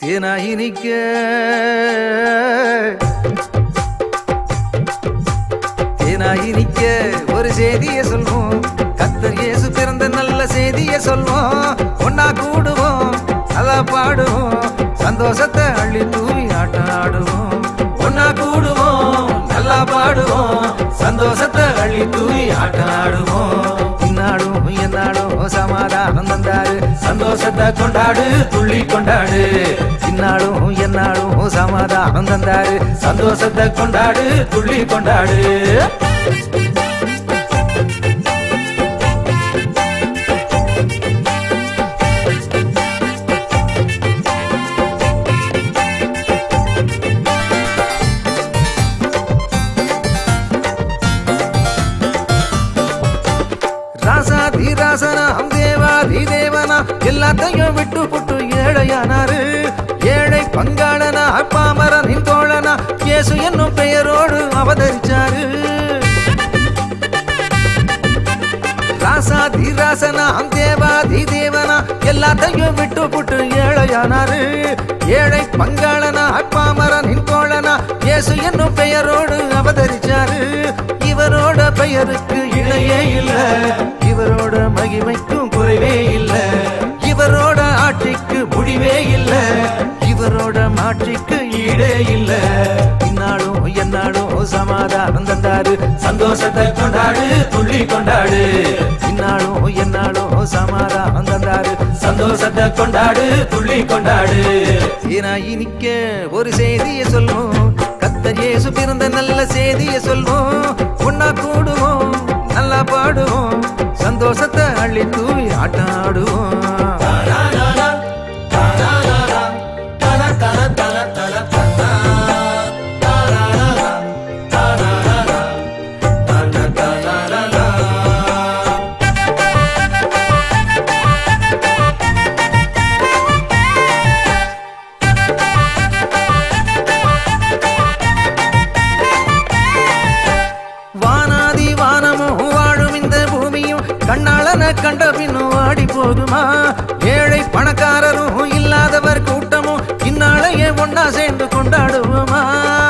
தேனா இனிக்க தேனா இனிக்க ஒரு செய்திய சொல்வோம் கத்தர் இயேசு பிறந்த நல்ல செய்திய சொல்வோம் ஒன்னா கூடுவோம் நல்லா பாடுவோம் சந்தோஷத்தை அள்ளி தூவி ஆட்டம் ஆடுவோம் ஒன்னா கூடுவோம் நல்லா பாடுவோம் சந்தோஷத்தை அள்ளி தூவி ஆட்டம் ஆடுவோம் இந்நாடும் எந்நாடும் சமாதானம் தந்தாரு சந்தோஷத்தை கொண்டாடு துள்ளி கொண்டாடு இந்நாடும் எந்நாடும் சமாதானம் தந்தாரு சந்தோஷத்தை கொண்டாடு துள்ளி கொண்டாடு ராசாதி ராசனாம் தேவாதி தேவனா எல்லாத்தையும் விட்டு புட்டு ஏழையானாரு ஏழை பங்காளனா பாமரனின் தோழனா இயேசு என்னும் பெயரோடு அவதரிச்சாரு ராசாதி ராசனாம் தேவாதி தேவனா எல்லாத்தையும் விட்டு புட்டு ஏழையானாரு ஏழை பங்காளனா பாமரனின் தோழனா இயேசு என்னும் பெயரோடு அவதரிச்சாரு இவரோட பெயருக்கு இணையே இல்ல இவரோட மகிமைக்கும் குறைவே இல்ல இவரோட ஆட்சிக்கு முடிவே இல்ல இவரோட மாட்சிக்கு ஈடே இல்ல இந்நாளும் எந்நாளும் சமாதானம் தந்தாரு சந்தோஷத்தை கொண்டாடு துள்ளி கொண்டாடு இந்நாளும் எந்நாளும் சமாதானம் தந்தாரு சந்தோஷத்தை கொண்டாடு துள்ளி கொண்டாடு ஏனா இனிக்க ஒரு செய்தியை சொல்வோம் கத்தர் இயேசு பிறந்த நல்ல செய்தியை சொல்வோம் ஒன்னா கூடுவோம் நல்லா பாடுவோம் சந்தோஷத்தை அள்ளி தூவி ஆட்டம் ஆடுவோம் வானாதி வானமும் வாழும் இந்த பூமியும் கண்ணாளன கண்ட பின்னும் வாடி போகுமா ஏழை பணக்காரரும் இல்லாதவர் கூட்டமும் இந்நாளையே ஒன்னா சேர்ந்து கொண்டாடுவோமா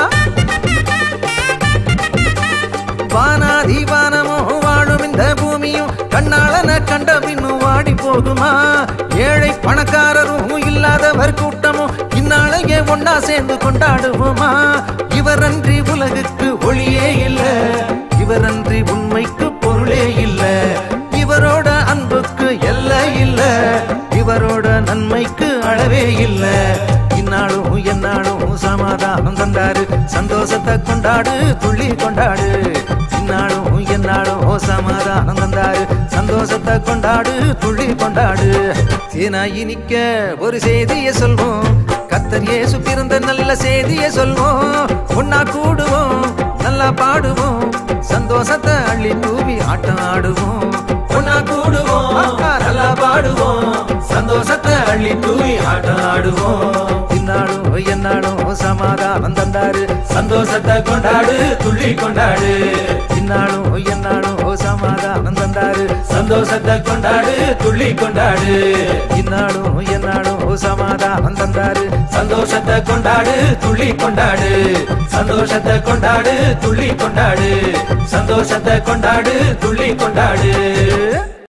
வானாதி வானமும் வாழும் இந்த பூமியும் கண்ணாளன கண்ட பின்னும் வாடி போகுமா ஏழை பணக்காரரும் இல்லாதவர் கூட்டமும் இந்நாளையே ஒன்னா சேர்ந்து கொண்டாடுவோமா இவரன்றி உலகுக்கு ஒளியே இல்ல இவரன்றி உண்மைக்கு பொருளே இல்ல இவரோட அன்புக்கு எல்லை இல்ல இவரோட நன்மைக்கு அளவே இல்ல இந்நாளும் எந்நாளும் சமாதானம் தந்தாரு சந்தோஷத்தை கொண்டாடு துள்ளி கொண்டாடு இந்நாளும் எந்நாளும் சமாதானம் தந்தாரு சந்தோஷத்தை கொண்டாடு துள்ளி கொண்டாடு ஏனா இனிக்க ஒரு செய்தியை சொல்வோம் கத்தர் இயேசு பிறந்த நல்ல செய்தியை சொல்வோம் ஒன்னா கூடுவோம் நல்லா பாடுவோம் சந்தோஷத்தை அள்ளி தூவி ஆட்டம் ஆடுவோம் ஒன்னா கூடுவோம் நல்லா பாடுவோம் சந்தோஷத்தை அள்ளி தூவி ஆட்டம் ஆடுவோம் இந்நாளும் எந்நாளும் சமாதானம் தந்தாரு சந்தோஷத்தை கொண்டாடு துள்ளி கொண்டாடு இந்நாளும் எந்நாளும் சமாதானம் தந்தாரு சந்தோஷத்தை கொண்டாடு துள்ளி கொண்டாடு இந்நாளும் எந்நாளும் சமாதானம் தந்தாரு சந்தோஷத்தை கொண்டாடு துள்ளி கொண்டாடு சந்தோஷத்தை கொண்டாடு துள்ளி கொண்டாடு சந்தோஷத்தை கொண்டாடு துள்ளி கொண்டாடு